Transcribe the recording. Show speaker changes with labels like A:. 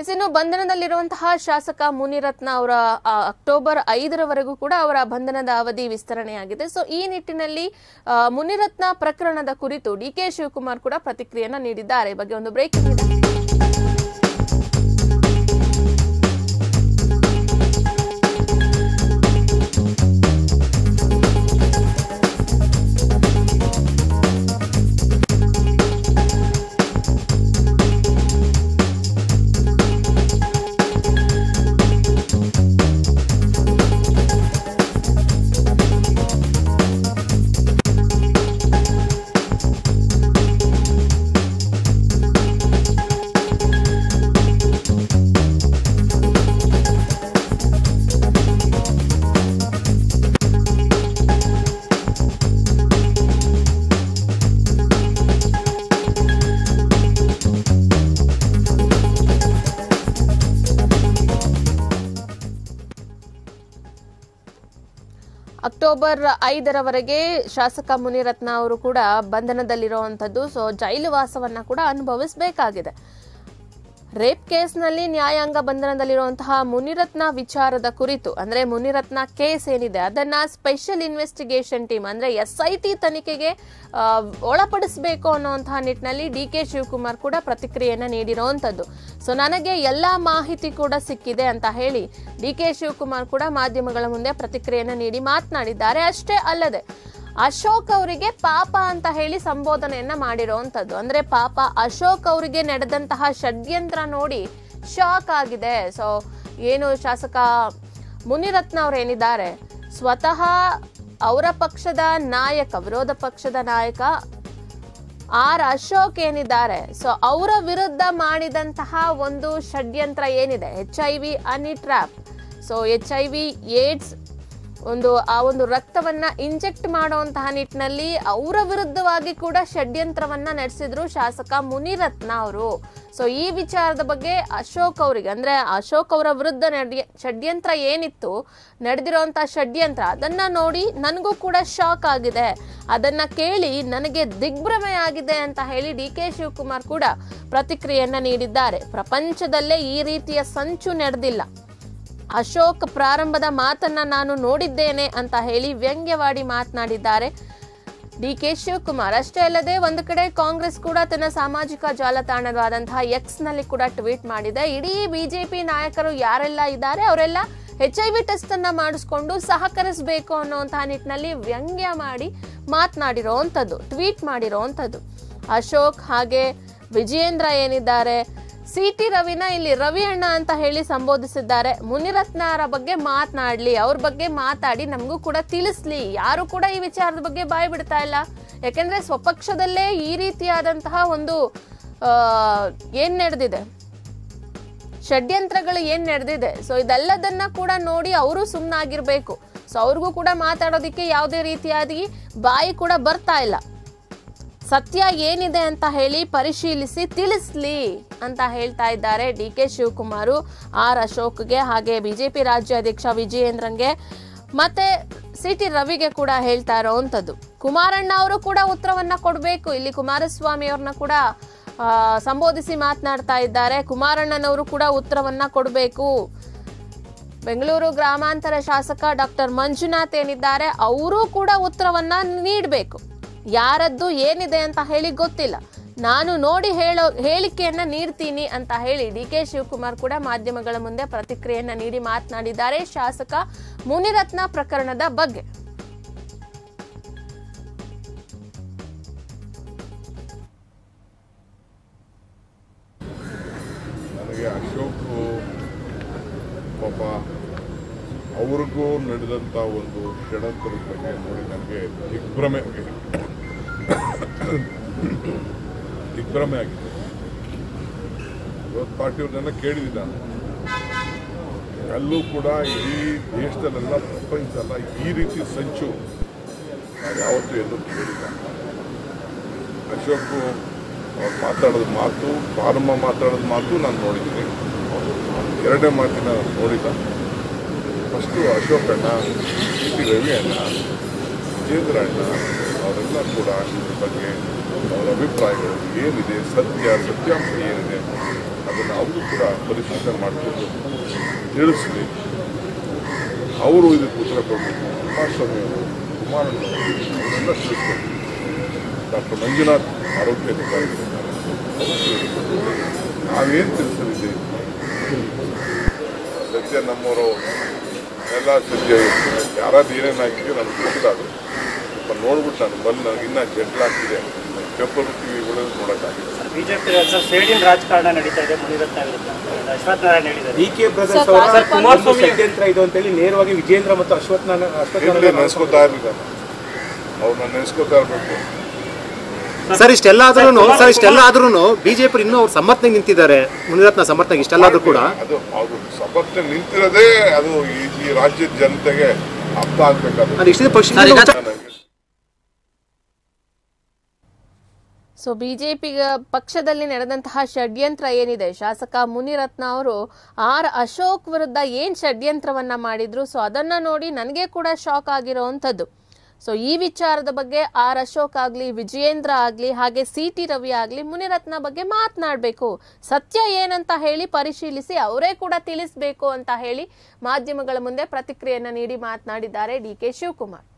A: S ಇನ್ನು ಬಂಧನದಲ್ಲಿರುವಂತಹ ಶಾಸಕ ಮುನಿರತ್ನ ಅವರ ಆ, ಅಕ್ಟೋಬರ್ ಐದರವರೆಗೂ ಕೂಡ ಅವರ ಬಂಧನದ ಅವಧಿ ವಿಸ್ತರಣೆಯಾಗಿದೆ ಸೊ ಈ ನಿಟ್ಟಿನಲ್ಲಿ ಆ, ಮುನಿರತ್ನ ಪ್ರಕರಣದ ಕುರಿತು ಡಿ ಕೆ ಶಿವಕುಮಾರ್ ಕೂಡ ಪ್ರತಿಕ್ರಿಯೆಯನ್ನ ನೀಡಿದ್ದಾರೆ ಈ ಬಗ್ಗೆ ಒಂದು ಬ್ರೇಕಿಂಗ್ ಇದೆ ಅಕ್ಟೋಬರ್ ಐದರವರೆಗೆ ಶಾಸಕ ಮುನಿರತ್ನ ಅವರು ಕೂಡ ಬಂಧನದಲ್ಲಿರುವಂಥದ್ದು ಸೊ ಜೈಲು ವಾಸವನ್ನ ಕೂಡ ಅನುಭವಿಸಬೇಕಾಗಿದೆ ರೇಪ್ ಕೇಸ್ನಲ್ಲಿ ನ್ಯಾಯಾಂಗ ಬಂಧನದಲ್ಲಿರುವಂತಹ ಮುನಿರತ್ನ ವಿಚಾರದ ಕುರಿತು ಅಂದ್ರೆ ಮುನಿರತ್ನ ಕೇಸ್ ಏನಿದೆ ಅದನ್ನ ಸ್ಪೆಷಲ್ ಇನ್ವೆಸ್ಟಿಗೇಷನ್ ಟೀಮ್ ಅಂದ್ರೆ ಎಸ್ ಐ ಟಿ ತನಿಖೆಗೆ ಆ, ಒಳಪಡಿಸಬೇಕು ಅನ್ನುವಂತಹ ನಿಟ್ಟಿನಲ್ಲಿ ಡಿ ಕೆ ಶಿವಕುಮಾರ್ ಕೂಡ ಪ್ರತಿಕ್ರಿಯೆಯನ್ನ ನೀಡಿರುವಂತದ್ದು ಸೊ ನನಗೆ ಎಲ್ಲಾ ಮಾಹಿತಿ ಕೂಡ ಸಿಕ್ಕಿದೆ ಅಂತ ಹೇಳಿ ಡಿ ಕೆ ಶಿವಕುಮಾರ್ ಕೂಡ ಮಾಧ್ಯಮಗಳ ಮುಂದೆ ಪ್ರತಿಕ್ರಿಯೆಯನ್ನ ನೀಡಿ ಮಾತನಾಡಿದ್ದಾರೆ ಅಷ್ಟೇ ಅಲ್ಲದೆ ಅಶೋಕ್ ಅವರಿಗೆ ಪಾಪ ಅಂತ ಹೇಳಿ ಸಂಬೋಧನೆಯನ್ನ ಮಾಡಿರುವಂತದ್ದು ಅಂದ್ರೆ ಪಾಪ ಅಶೋಕ್ ಅವರಿಗೆ ನಡೆದಂತಹ ಷಡ್ಯಂತ್ರ ನೋಡಿ ಶಾಕ್ ಆಗಿದೆ ಸೊ ಏನು ಶಾಸಕ ಮುನಿರತ್ನ ಅವ್ರು ಏನಿದ್ದಾರೆ ಸ್ವತಃ ಅವರ ಪಕ್ಷದ ನಾಯಕ ವಿರೋಧ ಪಕ್ಷದ ನಾಯಕ ಆರ್ ಅಶೋಕ್ ಏನಿದ್ದಾರೆ ಸೊ ಅವರ ವಿರುದ್ಧ ಮಾಡಿದಂತಹ ಒಂದು ಷಡ್ಯಂತ್ರ ಏನಿದೆ H I V honey trap so H I V AIDS ಒಂದು ಆ ಒಂದು ರಕ್ತವನ್ನ ಇಂಜೆಕ್ಟ್ ಮಾಡುವಂತಹ ನಿಟ್ಟಿನಲ್ಲಿ ಅವರ ವಿರುದ್ಧವಾಗಿ ಕೂಡ ಷಡ್ಯಂತ್ರವನ್ನ ನಡೆಸಿದ್ರು ಶಾಸಕ ಮುನಿರತ್ನ ಅವರು ಸೊ ಈ ವಿಚಾರದ ಬಗ್ಗೆ ಅಶೋಕ್ ಅವರಿಗೆ ಅಂದ್ರೆ ಅಶೋಕ್ ಅವರ ವಿರುದ್ಧ ನಡ್ಯ ಷಡ್ಯಂತ್ರ ಏನಿತ್ತು ನಡೆದಿರುವಂತಹ ಷಡ್ಯಂತ್ರ ಅದನ್ನ ನೋಡಿ ನನಗೂ ಕೂಡ ಶಾಕ್ ಆಗಿದೆ ಅದನ್ನ ಕೇಳಿ ನನಗೆ ದಿಗ್ಭ್ರಮೆ ಆಗಿದೆ ಅಂತ ಹೇಳಿ ಡಿ ಕೆ ಶಿವಕುಮಾರ್ ಕೂಡ ಪ್ರತಿಕ್ರಿಯೆಯನ್ನ ನೀಡಿದ್ದಾರೆ ಪ್ರಪಂಚದಲ್ಲೇ ಈ ರೀತಿಯ ಸಂಚು ನಡೆದಿಲ್ಲ ಅಶೋಕ್ ಪ್ರಾರಂಭದ ಮಾತನ್ನ ನಾನು ನೋಡಿದ್ದೇನೆ ಅಂತ ಹೇಳಿ ವ್ಯಂಗ್ಯವಾಡಿ ಮಾತನಾಡಿದ್ದಾರೆ ಡಿ ಕೆ ಶಿವಕುಮಾರ್ ಅಷ್ಟೇ ಅಲ್ಲದೆ ಒಂದು ಕಡೆ ಕಾಂಗ್ರೆಸ್ ಕೂಡ ತನ್ನ ಸಾಮಾಜಿಕ ಜಾಲತಾಣವಾದಂತಹ ಎಕ್ಸ್ ನಲ್ಲಿ ಕೂಡ ಟ್ವೀಟ್ ಮಾಡಿದೆ ಇಡೀ ಬಿಜೆಪಿ ನಾಯಕರು ಯಾರೆಲ್ಲ ಇದ್ದಾರೆ ಅವರೆಲ್ಲ ಎಚ್ ಐ ವಿ ಟೆಸ್ಟ್ ಅನ್ನ ಮಾಡಿಸ್ಕೊಂಡು ಸಹಕರಿಸಬೇಕು ಅನ್ನುವಂತಹ ನಿಟ್ಟಿನಲ್ಲಿ ವ್ಯಂಗ್ಯ ಮಾಡಿ ಮಾತನಾಡಿರೋವಂಥದ್ದು ಟ್ವೀಟ್ ಮಾಡಿರೋವಂಥದ್ದು ಅಶೋಕ್ ಹಾಗೆ ವಿಜಯೇಂದ್ರ ಏನಿದ್ದಾರೆ ಸಿ ಟಿ ರವಿನ ಇಲ್ಲಿ ರವಿ ಅಣ್ಣ ಅಂತ ಹೇಳಿ ಸಂಬೋಧಿಸಿದ್ದಾರೆ ಮುನಿರತ್ನರ ಬಗ್ಗೆ ಮಾತನಾಡ್ಲಿ ಅವ್ರ ಬಗ್ಗೆ ಮಾತಾಡಿ ನಮಗೂ ಕೂಡ ತಿಳಿಸ್ಲಿ ಯಾರು ಕೂಡ ಈ ವಿಚಾರದ ಬಗ್ಗೆ ಬಾಯಿ ಬಿಡ್ತಾ ಇಲ್ಲ ಯಾಕೆಂದ್ರೆ ಸ್ವಪಕ್ಷದಲ್ಲೇ ಈ ರೀತಿಯಾದಂತಹ ಒಂದು ಆ, ಏನ್ ನಡೆದಿದೆ ಷಡ್ಯಂತ್ರಗಳು ಏನ್ ನಡೆದಿದೆ ಸೊ ಇದೆಲ್ಲದನ್ನ ಕೂಡ ನೋಡಿ ಅವರು ಸುಮ್ಮನಾಗಿರ್ಬೇಕು ಸೊ ಅವ್ರಿಗೂ ಕೂಡ ಮಾತಾಡೋದಿಕ್ಕೆ ಯಾವುದೇ ರೀತಿಯಾಗಿ ಬಾಯಿ ಕೂಡ ಬರ್ತಾ ಇಲ್ಲ ಸತ್ಯ ಏನಿದೆ ಅಂತ ಹೇಳಿ ಪರಿಶೀಲಿಸಿ ತಿಳಿಸ್ಲಿ ಅಂತ ಹೇಳ್ತಾ ಇದ್ದಾರೆ ಡಿ ಕೆ ಶಿವಕುಮಾರು ಆರ್ ಅಶೋಕ್ಗೆ ಹಾಗೆ ಬಿಜೆಪಿ ರಾಜ್ಯಾಧ್ಯಕ್ಷ ವಿಜಯೇಂದ್ರನ್ಗೆ ಮತ್ತೆ ಸಿ ಟಿ ರವಿಗೆ ಕೂಡ ಹೇಳ್ತಾ ಇರೋವಂಥದ್ದು ಕುಮಾರಣ್ಣ ಅವರು ಕೂಡ ಉತ್ತರವನ್ನ ಕೊಡಬೇಕು ಇಲ್ಲಿ ಕುಮಾರಸ್ವಾಮಿ ಅವ್ರನ್ನ ಕೂಡ ಆ, ಸಂಬೋಧಿಸಿ ಮಾತನಾಡ್ತಾ ಇದ್ದಾರೆ ಕುಮಾರಣ್ಣನವರು ಕೂಡ ಉತ್ತರವನ್ನ ಕೊಡಬೇಕು ಬೆಂಗಳೂರು ಗ್ರಾಮಾಂತರ ಶಾಸಕ ಡಾಕ್ಟರ್ ಮಂಜುನಾಥ್ ಏನಿದ್ದಾರೆ ಅವರು ಕೂಡ ಉತ್ತರವನ್ನ ನೀಡಬೇಕು ಯಾರದ್ದು ಏನಿದೆ ಅಂತ ಹೇಳಿ ಗೊತ್ತಿಲ್ಲ ನಾನು ನೋಡಿ ಹೇಳೋ ಹೇಳಿಕೆಯನ್ನ ನೀಡ್ತೀನಿ ಅಂತ ಹೇಳಿ ಡಿ ಕೆ ಶಿವಕುಮಾರ್ ಕೂಡ ಮಾಧ್ಯಮಗಳ ಮುಂದೆ ಪ್ರತಿಕ್ರಿಯೆಯನ್ನ ನೀಡಿ ಮಾತನಾಡಿದ್ದಾರೆ ಶಾಸಕ ಮುನಿರತ್ನ ಪ್ರಕರಣದ ಬಗ್ಗೆ
B: ನನಗೆ ಅಶೋಕ್ ಪಾಪ ಅವ್ರಿಗೂ ನಡೆದಂಥ ಒಂದು ಷಡ್ಯಂತ್ರದ ಬಗ್ಗೆ ನೋಡಿ ನನಗೆ ದಿಗ್ಭ್ರಮೆ ಆಗಿದೆ ದಿಗ್ಭ್ರಮೆ ಆಗಿದೆ ಇವತ್ತು ಪಾರ್ಟಿಯವ್ರನ್ನೆಲ್ಲ ಕೇಳಿದ್ದೀನಿ ನಾನು ಅಲ್ಲೂ ಕೂಡ ಇಡೀ ದೇಶದಲ್ಲೆಲ್ಲ ಪ್ರಪಂಚ ಎಲ್ಲ ಈ ರೀತಿ ಸಂಚು ನಾವು ಯಾವತ್ತೂ ಎಲ್ಲೂ ಕೇಳಿಲ್ಲ ಅಶೋಕ್ ಅವ್ರು ಮಾತಾಡೋದು ಮಾತು ಪ್ರಾರಂಭ ಮಾತಾಡೋದು ಮಾತು ನಾನು ನೋಡಿದ್ದೀನಿ ಎರಡನೇ ಮಾತಿನ ನಾನು ನೋಡಿಲ್ಲ ಫಸ್ಟು ಅಶೋಕ್ ಅಣ್ಣ ಸಿ ಟಿ ರವಿ ಅಣ್ಣ ವಿಜೇಂದ್ರ ಅಣ್ಣ ಅವ್ರ ಅವರೆಲ್ಲ ಕೂಡ ಇದ್ರ ಬಗ್ಗೆ ಅವರ ಅಭಿಪ್ರಾಯಗಳು ಏನಿದೆ ಸತ್ಯ ಸತ್ಯಾಂಶ ಏನಿದೆ ಅದನ್ನು ಅವರು ಕೂಡ ಪರಿಶೀಲನೆ ಮಾಡಿಕೊಂಡು ತಿಳಿಸಲಿ ಅವರು ಇದಕ್ಕೆ ಉತ್ತರ ಕೊಡಬೇಕು ಕುಮಾರಸ್ವಾಮಿ ಅವರು ಕುಮಾರಣ್ಣವರು ಅವರೆಲ್ಲ ತಿಳಿಸ್ಬೇಕು ಡಾಕ್ಟರ್ ಮಂಜುನಾಥ್ ಆರೋಗ್ಯ ಅಧಿಕಾರಿಗಳಿದ್ದಾರೆ ಅವರು ತಿಳಿಸ್ಬೇಕು. ನಾವೇನು ತಿಳಿಸಲಿದೆ ಸದ್ಯ ನಮ್ಮವರು ಎಲ್ಲ ಸದ್ಯ ಯಾರಾದ್ರು ಏನೇನು ಹಾಕಿದ್ರೆ ನನಗೆ ಗೊತ್ತಿಲ್ಲ ಅದು ಸ್ವಲ್ಪ ನೋಡ್ಬಿಟ್ಟು ನಾನು ಬಂದು ನನಗೆ ಇನ್ನೂ ಜಡ್ಲಾಗ್ತಿದೆ ಪೇಪರ್ ಟಿವಿ ಒಳಗೆ ನೋಡೋಕ್ಕಾಗಿಲ್ಲ
C: ಬಿಜೆಪಿ ಸೇಡಿನ ರಾಜಕಾರಣ ನಡೀತಾ ಇದೆ ಮುನಿರತ್ನ ವಿರುದ್ಧ ಅಶ್ವಥ್ ನಾರಾಯಣ ಹೇಳಿದ್ದಾರೆ
D: ಡಿ ಕೆ ಬ್ರದರ್ಸ್
A: ಸರ್,
D: ಅವರ
A: ಸರ್,
D: ಕುಮಾರಸ್ವಾಮಿ ಷಡ್ಯಂತ್ರ ಇದು ಅಂತೇಳಿ ನೇರವಾಗಿ ವಿಜೇಂದ್ರ ಮತ್ತು ಅಶ್ವಥ್ ನಾರಾಯಣ ಅಶ್ವಥ್
B: ಇರಲಿ
D: ನಾರಾಯಣ
B: ನೆನೆಸ್ಕೋತಾ ಇರಲಿಲ್ಲ ಅವ್ರನ್ನ ನೆನೆಸ್ಕೋತಾ ಇರಬೇಕು
E: ಸರ್ ಇಷ್ಟೆಲ್ಲ ಆದ್ರೂ ಸರ್ ಇಷ್ಟೆಲ್ಲ ಆದ್ರೂ ಬಿಜೆಪಿ ಇನ್ನೂ ಅವ್ರು ಸಮರ್ಥನೆ ನಿಂತಿದ್ದಾರೆ ಮುನಿರತ್ನ ಸಮರ್ಥನೆ ಇಷ್ಟೆಲ್ಲ ಆದ್ರೂ ಕೂಡ
B: ಅದು ಅದು ಸಮರ್ಥನೆ ನಿಂತಿರೋದೇ ಅದು ಈ ಈ ರಾಜ್ಯದ ಜನತೆಗೆ ಅರ್ಥ ಆಗ್ಬೇಕಾದ್ರೆ
E: ಅದು ಇಷ್ಟೇ ಪಕ್ಷ
A: ಸೊ ಬಿಜೆಪಿ ಪಕ್ಷದಲ್ಲಿ ನಡೆದಂತಹ ಷಡ್ಯಂತ್ರ ಏನಿದೆ ಶಾಸಕ ಮುನಿರತ್ನ ಅವರು ಆರ್ ಅಶೋಕ್ ವಿರುದ್ಧ ಏನ್ ಷಡ್ಯಂತ್ರವನ್ನ ಮಾಡಿದ್ರು ಸೊ ಅದನ್ನ ನೋಡಿ ನನಗೆ ಕೂಡ ಶಾಕ್ ಆಗಿರೋವಂಥದ್ದು ಸೊ ಈ ವಿಚಾರದ ಬಗ್ಗೆ ಆರ್ ಅಶೋಕ್ ಆಗ್ಲಿ ವಿಜಯೇಂದ್ರ ಆಗ್ಲಿ ಹಾಗೆ ಸಿ ಟಿ ರವಿ ಆಗ್ಲಿ ಮುನಿರತ್ನ ಬಗ್ಗೆ ಮಾತನಾಡಬೇಕು ಸತ್ಯ ಏನಂತ ಹೇಳಿ ಪರಿಶೀಲಿಸಿ ಅವರೇ ಕೂಡ ತಿಳಿಸ್ಬೇಕು ಅಂತ ಹೇಳಿ ಮಾಧ್ಯಮಗಳ ಮುಂದೆ ಪ್ರತಿಕ್ರಿಯೆಯನ್ನ ನೀಡಿ ಮಾತನಾಡಿದ್ದಾರೆ ಡಿ ಕೆ ಶಿವಕುಮಾರ್